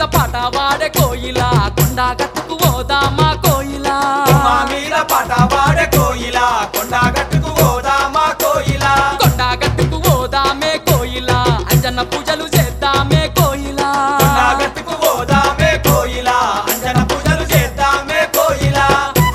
పాట వాడే కోయిలా కొండ గట్టుకు పోదామా కోయిలా మా మీద పాట పాడే కోయిలా కొండ గట్టుకు పోదామా కోయిలా కొండ గట్టుకు పోదామే కోయిలా అంజన్న పూజలు చేద్దామే కోయిలా కొండ గట్టుకు పోదామే కోయిలా అంజన పూజలు చేద్దామే కోయిలా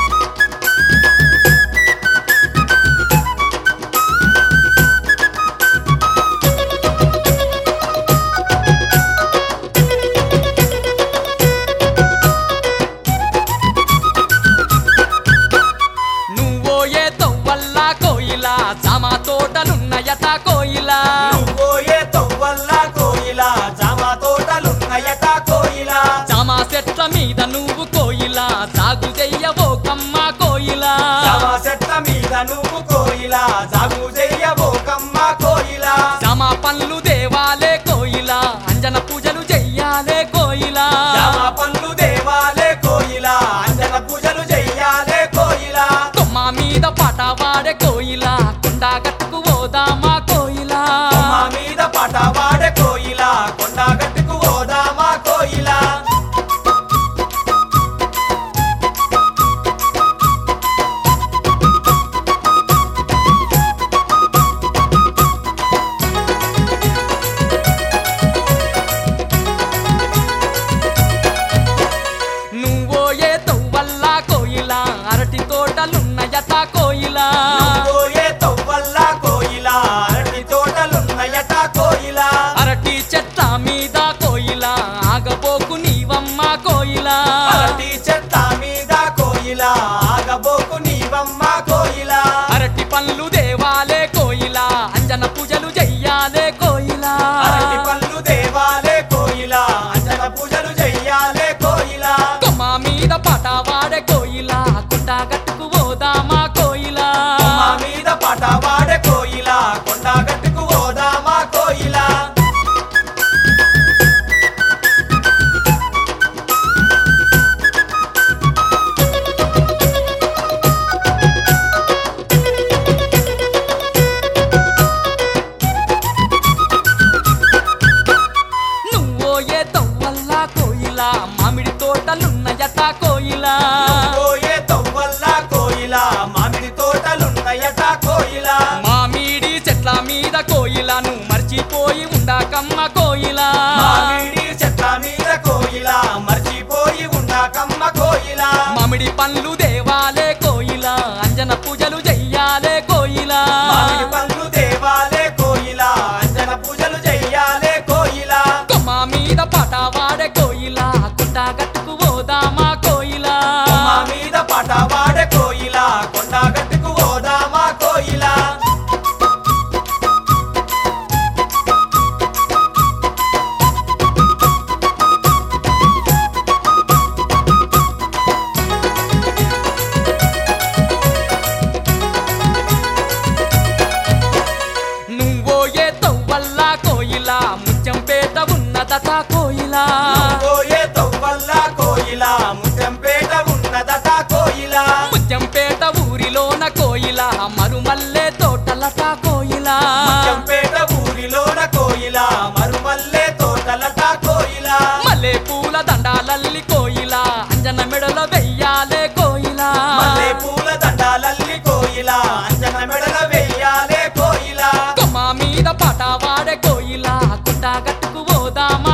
నువ్వో ఏ తవ్వల్ల కోయిలా జామ తోటలున్నయట కోయిలా నువ్వోయే తొవ్వల్ల కోయిలా జామ తోటలున్నయట కోయిలా జామ చెట్ల మీద నువ్వు కోయిలా సాగు చెయ్యవో కమ్మ కోయిలా జామ చెట్ల మీద నువ్వు కోయిలా జాగు చెయ్యబోకమ్మ కోయిలా జామ పండ్లు దేవాలే కోయిలా అంజన పూజలు చెయ్యాలే కోయిలా జామ పండ్లు దేవాలే కోయిలా అంజన పూజలు చెయ్యాలే కోయిలా కొమ్మ మీద పాట వాడే కోయిలా కొండ గట్టుకు పోదామా కోయిలా మా మీద పాట పాడే కోయిలా కొండ గట్టుకు పోదామా కోయిలా నువ్వో ఏ తవ్వల్ల కోయిలా అరటి తోటలున్నయట కోయిలా పోయే తొవ్వల్ల కోయిలా అరటి తోటలున్నయట కోయిలా అరటి చెట్ల మీద కోయిలా ఆగబోకు నీవమ్మ కోయిలా అరటి చెట్ల మీద కోయిలా ఆగబోకు నీవమ్మ కోయిలా అరటి పండ్లు దేవాలే కోయిలా అంజన పూజలు చెయ్యాలే కోయిలా అరటి పళ్ళు దేవాలే కోయిలా అంజన పూజలు చెయ్యాలే కోయిలా కొమ్మ మీద పాట వాడే కోయిలా కొండ గట్టుకు పోదామా కోయిలా మా మీద పాట పాడే కోయిలా కొండ గట్టుకు పోదామా కోయిలా నువ్వో ఏ తవ్వల్ల కోయిలా మామిడి తోటలున్నయట కోయిలా పోయే తొవ్వల్ల కోయిలా మామిడి తోటలున్నయట కోయిలా మామిడి చెట్ల మీద కోయిలను మర్చిపోయి ఉండాకమ్మ కోయిలా మామిడి చెట్ల మీద కోయిలా మర్చిపోయి ఉన్న కమ్మ కోయిలా మామిడి పండ్లు దేవాలే కోయిలా అంజన పూజలు చెయ్యాలే కోయిలా మామిడి పళ్ళు దేవాలే కోయిలా అంజన పూజలు చెయ్యాలే కోయిలా కొమ్మ మీద పాట వాడే కోయిలా కొండ గట్టుకు పోదామా కోయిలా మా మీద పాట పాడే కోయిలా కొండ గట్టుకు పోదామా కోయిలా నువ్వో ఏ తవ్వల్ల కోయిలా ముత్యంపేట ఉన్నదట కోయిలా పోయే తొవ్వల్ల కోయిలా ముత్యంపేట ఉన్నదట కోయిలా ముత్యంపేట ఊరిలోన కోయిలా మరుమల్లె తోటలట కోయిలా ముత్యంపేట ఊరిలోన కోయిలా మరుమల్లె తోటలట కోయిలా మల్లె పూల దండాలల్లి కోయిలా అంజన మెడల వెయ్యాలే కోయిలా మల్లె పూల దండాలల్లి కోయిలా అంజన మెడల వెయ్యాలే కోయిలా కొమ్మ మీద పాట వాడే కోయిలా కొండ గట్టుకు పోదామా